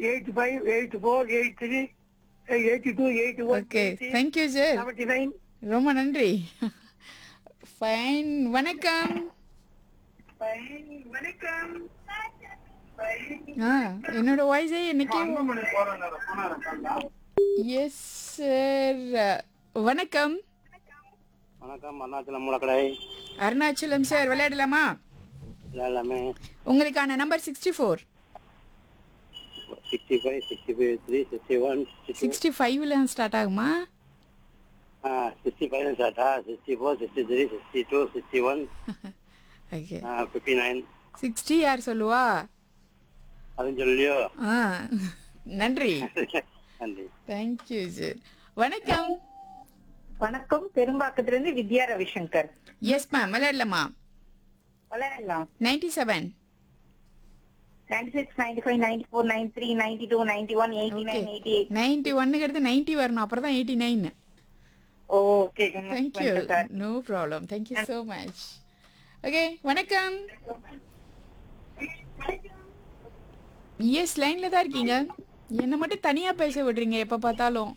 eight five eight four eight three eighty two eighty one okay thank you sir seventy nine ரொம்ப நன்றி fine வணக்கம் வணக்கம் ஆ என்னோட வாய்ஸே இன்னைக்கு எஸ் சார் வணக்கம் வணக்கம் அருணாச்சலம் மூலக்கடை அருணாச்சலம் சார் விளையாடலாமா எல்லாமே உங்களுக்கான number sixty four sixty five sixty five three sixty one sixty ஃபைவ்ல ஸ்டார்ட் ஆகுமா சிக்ஸ்டி ஃபைவ் ஸ்டார்ட்டா sixty four sixty three sixty two sixty one okay fifty nine sixty யார் சொல்லுவா அதுவும் சொல்லியோ ஆ நன்றி நன்றி தேங்க்யூ சார் வணக்கம் வணக்கம் பெரும்பாக்கத்துல இருந்து வித்யா ரவிசங்கர் எஸ் மேம் விளையாடலாமா விளையாடலாம் ninety seven ninety six ninety five ninety four ninety three ninety two ninety one eighty okay nine eighty eight ninety ஒன்னுங்கிறது நைன்டி வரணும் அப்புறம் தான் eighty nine okay thank you no problem thank you so much okay வணக்கம் yes லைன்ல தான் இருக்கீங்க என்ன மட்டும் தனியா பேச விடுறீங்க எப்ப பார்த்தாலும்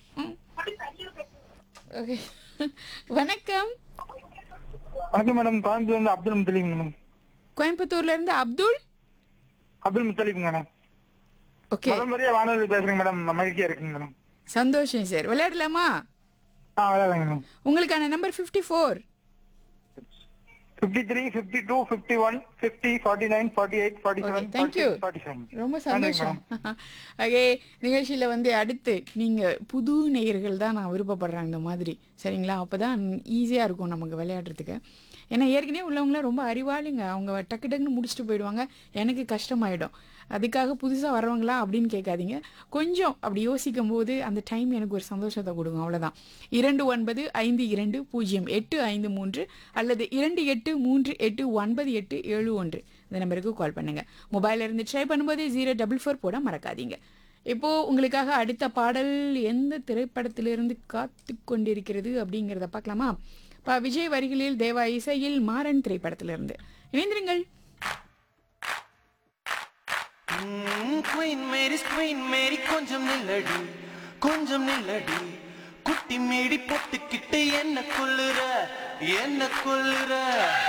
ஓகே வணக்கம் வணக்கம் மேடம் கோயம்புத்தூர்ல இருந்து அப்துல் முத்தலீப் மேடம் கோயம்புத்தூர்ல இருந்து அப்துல் அப்துல் முத்தலீப் மேடம் ஓகே முதல் முறையா வானொலி பேசுறேங்க மேடம் மகிழ்ச்சியா இருக்குங்க மேடம் சந்தோஷம் சார் விளையாடலாமா ஆ விளையாடுங்க மேடம் உங்களுக்கான number fifty four fifty three fifty two fifty one fifty forty nine forty eight forty okay seven thank you forty seven ரொம்ப சந்தோஷம் ஓகே நிகழ்ச்சியில் வந்து அடுத்து நீங்கள் புது நேயர்கள் தான் நான் விருப்பப்படுறேன் இந்த மாதிரி சரிங்களா அப்போ தான் ஈஸியாக இருக்கும் நமக்கு விளையாடுறதுக்கு ஏன்னா ஏற்கனவே உள்ளவங்களாம் ரொம்ப அறிவாளிங்க அவங்க டக்கு டக்குன்னு முடிச்சுட்டு போயிடுவாங்க எனக்கு கஷ்டமாயிடும் அதுக்காக புதுசாக வரவங்களா அப்படின்னு கேட்காதீங்க கொஞ்சம் அப்படி யோசிக்கும் போது அந்த டைம் எனக்கு ஒரு சந்தோஷத்தை கொடுங்க அவ்வளோதான் இரண்டு ஒன்பது ஐந்து இரண்டு பூஜ்ஜியம் எட்டு ஐந்து மூன்று அல்லது இரண்டு எட்டு மூன்று எட்டு ஒன்பது எட்டு ஏழு ஒன்று இந்த நம்பருக்கு கால் பண்ணுங்க மொபைல்ல இருந்து ட்ரை பண்ணும்போது ஜீரோ டபுள் ஃபோர் போட மறக்காதீங்க இப்போ உங்களுக்காக அடுத்த பாடல் எந்த திரைப்படத்திலிருந்து காத்து கொண்டிருக்கிறது அப்படிங்கிறத பார்க்கலாமா பா விஜய் வரிகளில் தேவா இசையில் மாறன் திரைப்படத்திலிருந்து இணைந்திருங்கள் குயின் மேரி குயின் மேரி கொஞ்சம் நில்லடி கொஞ்சம் நில்லடி குட்டி மேடி போட்டுக்கிட்டு என்ன கொல்லுற என்ன கொல்லுற